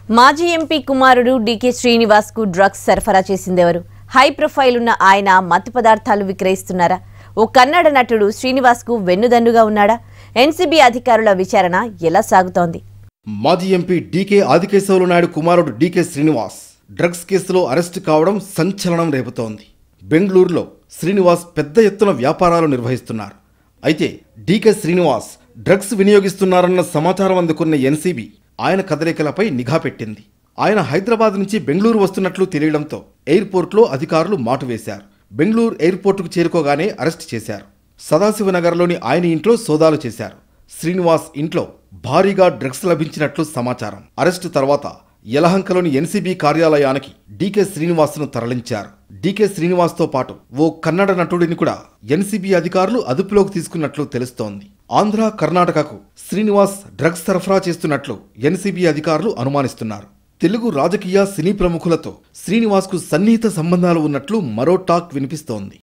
మాజీ ఎంపీ కుమారుడు డీకే శ్రీనివాస్ కు డ్రగ్స్ సరఫరా చేసిందెవరు హై ప్రొఫైల్ ఉన్న ఆయన మత్తు పదార్థాలు విక్రయిస్తున్నారా ఓ కన్నడ నటుడు శ్రీనివాస్ కు వెన్నుదన్నుగా ఉన్నాడా ఎన్సీబీ అధికారుల విచారణ ఎలా సాగుతోంది మాజీ ఎంపీ డీకే ఆదికేశవులు నాయుడు కుమారుడు డీకే శ్రీనివాస్ డ్రగ్స్ కేసులో అరెస్టు కావడం సంచలనం రేపుతోంది బెంగళూరులో శ్రీనివాస్ పెద్ద ఎత్తున వ్యాపారాలు నిర్వహిస్తున్నారు అయితే డీకే శ్రీనివాస్ డ్రగ్స్ వినియోగిస్తున్నారన్న సమాచారం అందుకున్న ఎన్సీబీ ఆయన కదలికలపై నిఘా పెట్టింది ఆయన హైదరాబాద్ నుంచి బెంగళూరు వస్తున్నట్లు తెలియడంతో ఎయిర్పోర్ట్లో అధికారులు మాటు వేశారు బెంగళూరు ఎయిర్పోర్టుకు చేరుకోగానే అరెస్ట్ చేశారు సదాశివనగర్లోని ఆయన ఇంట్లో సోదాలు చేశారు శ్రీనివాస్ ఇంట్లో భారీగా డ్రగ్స్ లభించినట్లు సమాచారం అరెస్టు తర్వాత యలహంకలోని ఎన్సీబీ కార్యాలయానికి డీకే శ్రీనివాస్ను తరలించారు డీకే శ్రీనివాస్తో పాటు ఓ కన్నడ నటుడిని కూడా ఎన్సీబీ అధికారులు అదుపులోకి తీసుకున్నట్లు తెలుస్తోంది ఆంధ్ర కర్ణాటకకు శ్రీనివాస్ డ్రగ్స్ సరఫరా చేస్తున్నట్లు ఎన్సీబీ అధికారులు అనుమానిస్తున్నారు తెలుగు రాజకీయ సినీ ప్రముఖులతో శ్రీనివాస్కు సన్నిహిత సంబంధాలు ఉన్నట్లు మరో టాక్ వినిపిస్తోంది